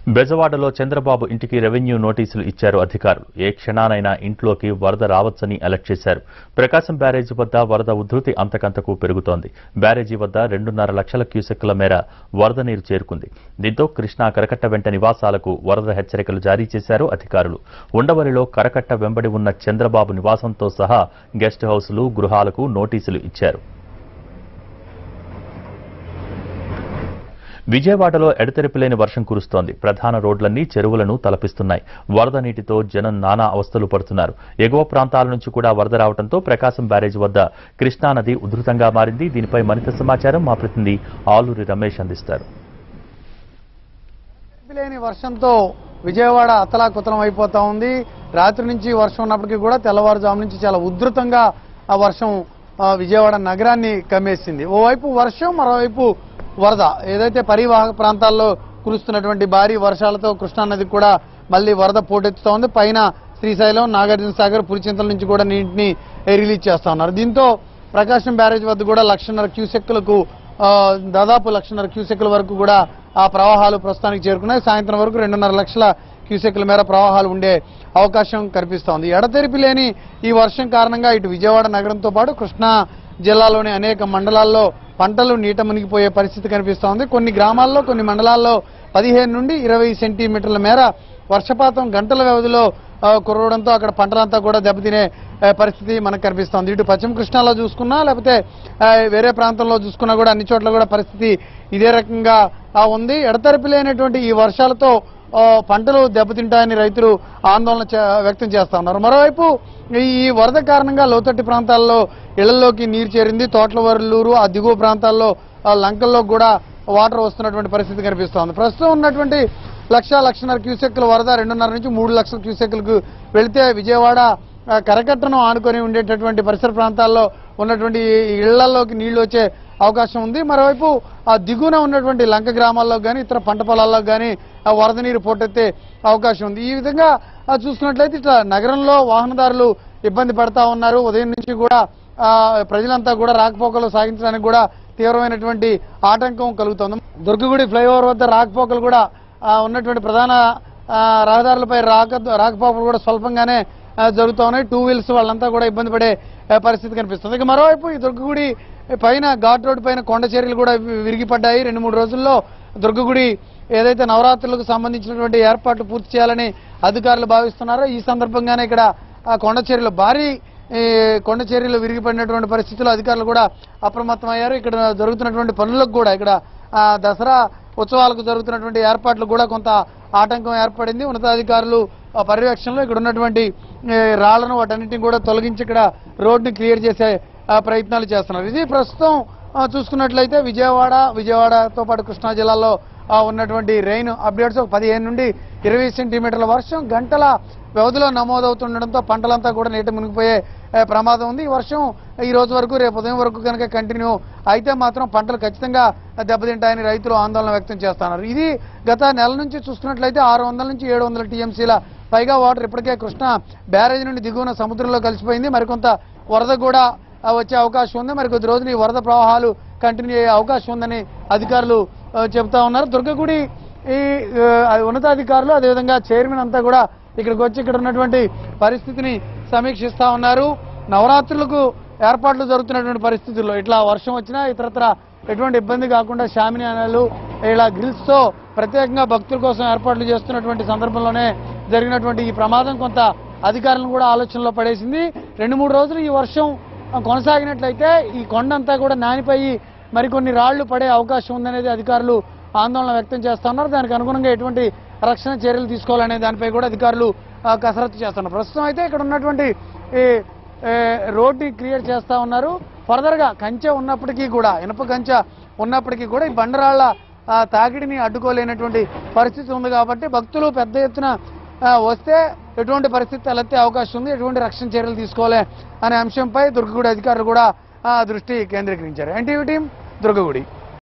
బెజవాడలో చంద్రబాబు ఇంటికి రెవెన్యూ నోటీసులు ఇచ్చారు అధికారులు ఏ క్షణానైనా ఇంట్లోకి వరద రావచ్చని అలర్ట్ చేశారు ప్రకాశం బ్యారేజీ వద్ద వరద ఉధృతి అంతకంతకు పెరుగుతోంది బ్యారేజీ వద్ద రెండున్నర లక్షల క్యూసెక్కుల మేర వరద నీరు చేరుకుంది దీంతో కృష్ణా కరకట్ట వెంట నివాసాలకు వరద హెచ్చరికలు జారీ చేశారు అధికారులు ఉండవల్లిలో కరకట్ట వెంబడి ఉన్న చంద్రబాబు నివాసంతో సహా గెస్ట్ హౌసులు గృహాలకు నోటీసులు ఇచ్చారు విజయవాడలో ఎడతెరిపిలేని వర్షం కురుస్తోంది ప్రధాన రోడ్లన్నీ చెరువులను తలపిస్తున్నాయి వరద నీటితో జనం నానా అవస్థలు పడుతున్నారు ఎగువ ప్రాంతాల నుంచి కూడా వరద రావడంతో ప్రకాశం బ్యారేజ్ వద్ద కృష్ణానది ఉధృతంగా మారింది దీనిపై మరింత సమాచారం మా ప్రతినిధి ఆలూరి రమేష్ అందిస్తారు లేని వర్షంతో విజయవాడ అతలాకుతలం అయిపోతా ఉంది రాత్రి నుంచి వర్షం ఉన్నప్పటికీ కూడా తెల్లవారుజాము నుంచి చాలా ఉధృతంగా ఆ వర్షం ఆ, విజయవాడ నగరాన్ని కమ్మేసింది ఓవైపు వర్షం మరోవైపు వరద ఏదైతే పరివాహక ప్రాంతాల్లో కురుస్తున్నటువంటి భారీ వర్షాలతో కృష్ణానది కూడా మళ్ళీ వరద పోటెత్తుతా ఉంది పైన శ్రీశైలం నాగార్జున సాగర్ పులిచింతల నుంచి కూడా నీటిని రిలీజ్ చేస్తా ఉన్నారు దీంతో ప్రకాశం బ్యారేజ్ వద్ద కూడా లక్షన్నర క్యూసెక్కులకు ఆ, దాదాపు లక్షన్నర క్యూసెక్కుల వరకు కూడా ఆ ప్రవాహాలు ప్రస్తుతానికి చేరుకున్నాయి సాయంత్రం వరకు రెండున్నర లక్షల క్యూసెక్కుల మేర ప్రవాహాలు ఉండే అవకాశం కనిపిస్తోంది ఎడతెరిపి లేని ఈ వర్షం కారణంగా ఇటు విజయవాడ నగరంతో పాటు కృష్ణా జిల్లాలోని అనేక మండలాల్లో పంటలు నీట మునిగిపోయే పరిస్థితి కనిపిస్తోంది కొన్ని గ్రామాల్లో కొన్ని మండలాల్లో పదిహేను నుండి ఇరవై సెంటీమీటర్ల మేర వర్షపాతం గంటల వ్యవధిలో ఆ, కురవడంతో అక్కడ పంటలంతా కూడా దెబ్బతినే ఆ, పరిస్థితి మనకు కనిపిస్తోంది ఇటు పశ్చిమ కృష్ణాలో చూసుకున్నా లేకపోతే ఆ, వేరే ప్రాంతంలో చూసుకున్నా కూడా అన్ని చోట్ల కూడా పరిస్థితి ఇదే రకంగా ఆ, ఉంది ఎడతెరిపి లేనటువంటి ఈ వర్షాలతో ఆ, పంటలు దెబ్బతింటాయని రైతులు ఆందోళన చే- వ్యక్తం చేస్తా ఉన్నారు మరోవైపు ఈ వరద కారణంగా లోతట్టు ప్రాంతాల్లో ఇళ్లలోకి నీరు చేరింది తోటలవరలూరు ఆ దిగువ ప్రాంతాల్లో ఆ, లంకల్లో కూడా వాటర్ వస్తున్నటువంటి పరిస్థితి కనిపిస్తోంది ప్రస్తుతం ఉన్నటువంటి లక్ష లక్షన్నర క్యూసెక్కుల వరద రెండున్నర నుంచి మూడు లక్షల క్యూసెక్కులకు వెళితే విజయవాడ ఆ, కరకట్టను ఆనుకొని ఉండేటటువంటి పరిసర ప్రాంతాల్లో ఉన్నటువంటి ఇళ్లలోకి నీళ్లు వచ్చే అవకాశం ఉంది మరోవైపు ఆ దిగువన ఉన్నటువంటి లంక గ్రామాల్లో కానీ ఇతర పంట పొలాల్లో కానీ ఆ వరద నీరు పోటెత్తే అవకాశం ఉంది ఈ విధంగా ఆ, చూసుకున్నట్లయితే ఇట్లా నగరంలో వాహనదారులు ఇబ్బంది పడతా ఉన్నారు ఉదయం నుంచి కూడా ఆ, ప్రజలంతా కూడా రాకపోకలు సాగించడానికి కూడా తీవ్రమైనటువంటి ఆటంకం కలుగుతోంది దుర్గగుడి ఫ్లైఓవర్ వద్ద రాకపోకలు కూడా ఆ, ఉన్నటువంటి ప్రధాన ఆ, రహదారులపై రాక రాకపోకలు కూడా స్వల్పంగానే ఆ, జరుగుతూ ఉన్నాయి టూ వీల్స్ వాళ్ళంతా కూడా ఇబ్బంది పడే ఆ, పరిస్థితి కనిపిస్తుంది ఇక మరోవైపు ఈ దుర్గగుడి పైన ఘాట్ రోడ్ పైన కొండ చర్యలు కూడా వి- విరిగిపడ్డాయి రెండు మూడు రోజుల్లో దుర్గగుడి ఏదైతే నవరాత్రులకు సంబంధించినటువంటి ఏర్పాట్లు పూర్తి చేయాలని అధికారులు భావిస్తున్నారో ఈ సందర్భంగానే ఇక్కడ ఆ కొండ చర్యలు భారీ ఈ కొండ చర్యలు విరిగిపడినటువంటి పరిస్థితుల్లో అధికారులు కూడా అప్రమత్తమయ్యారు ఇక్కడ జరుగుతున్నటువంటి పనులకు కూడా ఇక్కడ ఆ, దసరా ఉత్సవాలకు జరుగుతున్నటువంటి ఏర్పాట్లు కూడా కొంత ఆటంకం ఏర్పడింది ఉన్నతాధికారులు ఆ పర్యవేక్షణలో ఇక్కడ ఉన్నటువంటి ఏ, రాళ్లను వాటన్నిటిని కూడా తొలగించి ఇక్కడ రోడ్ని క్లియర్ చేసే ఆ, ప్రయత్నాలు చేస్తున్నారు ఇది ప్రస్తుతం ఆ, చూసుకున్నట్లయితే విజయవాడ విజయవాడతో పాటు కృష్ణా జిల్లాలో ఆ, ఉన్నటువంటి రెయిన్ అప్డేట్స్ ఒక పదిహేను నుండి ఇరవై సెంటీమీటర్ల వర్షం గంటల వ్యవధిలో నమోదవుతుండడంతో పంటలంతా కూడా నీట మునిగిపోయే ఏ, ప్రమాదం ఉంది ఈ వర్షం ఈ రోజు వరకు రేపు ఉదయం వరకు కనుక కంటిన్యూ అయితే మాత్రం పంటలు ఖచ్చితంగా దెబ్బతింటాయని రైతులు ఆందోళన వ్యక్తం చేస్తున్నారు ఇది గత నెల నుంచి చూసుకున్నట్లయితే ఆరు వందల నుంచి ఏడు వందల టీఎంసీల పైగా వాటర్ ఇప్పటికే కృష్ణా బ్యారేజ్ నుండి దిగువన సముద్రంలో కలిసిపోయింది మరికొంత వరద కూడా ఆ, వచ్చే అవకాశం ఉంది మరి కొద్ది రోజులు ఈ వరద ప్రవాహాలు కంటిన్యూ అయ్యే అవకాశం ఉందని అధికారులు ఆ, చెబుతా ఉన్నారు దుర్గగుడి ఈ ఆ, ఉన్నతాధికారులు అదేవిధంగా చైర్మన్ అంతా కూడా ఇక్కడికి వచ్చి ఇక్కడ ఉన్నటువంటి పరిస్థితిని సమీక్షిస్తా ఉన్నారు నవరాత్రులకు ఏర్పాట్లు జరుగుతున్నటువంటి పరిస్థితుల్లో ఇట్లా వర్షం వచ్చినా ఇతరత్ర ఎటువంటి ఇబ్బంది కాకుండా షామియానాలు ఇలా గ్రిల్స్ తో ప్రత్యేకంగా భక్తుల కోసం ఏర్పాట్లు చేస్తున్నటువంటి సందర్భంలోనే జరిగినటువంటి ఈ ప్రమాదం కొంత అధికారులను కూడా ఆలోచనలో పడేసింది రెండు మూడు రోజులు ఈ వర్షం కొనసాగినట్లయితే ఈ కొండంతా కూడా నానిపోయి మరికొన్ని రాళ్లు పడే అవకాశం ఉందనేది అధికారులు ఆందోళన వ్యక్తం చేస్తా ఉన్నారు దానికి అనుగుణంగా ఎటువంటి రక్షణ చర్యలు తీసుకోవాలనే దానిపై కూడా అధికారులు ఆ, కసరత్తు చేస్తున్నారు ప్రస్తుతం అయితే ఇక్కడ ఉన్నటువంటి ఈ ఏ, రోడ్ని క్లియర్ చేస్తా ఉన్నారు ఫర్దర్ గా కంచె ఉన్నప్పటికీ కూడా ఇనప కంచె ఉన్నప్పటికీ కూడా ఈ బండరాళ్ల ఆ, తాకిడిని అడ్డుకోలేనటువంటి పరిస్థితి ఉంది కాబట్టి భక్తులు పెద్ద ఎత్తున ఆ, వస్తే ఎటువంటి పరిస్థితి తలెత్తే అవకాశం ఉంది ఎటువంటి రక్షణ చర్యలు తీసుకోవాలి అనే అంశంపై దుర్గగుడి అధికారులు కూడా ఆ, దృష్టి కేంద్రీకరించారు ఎన్టీవీ టీం దుర్గగుడి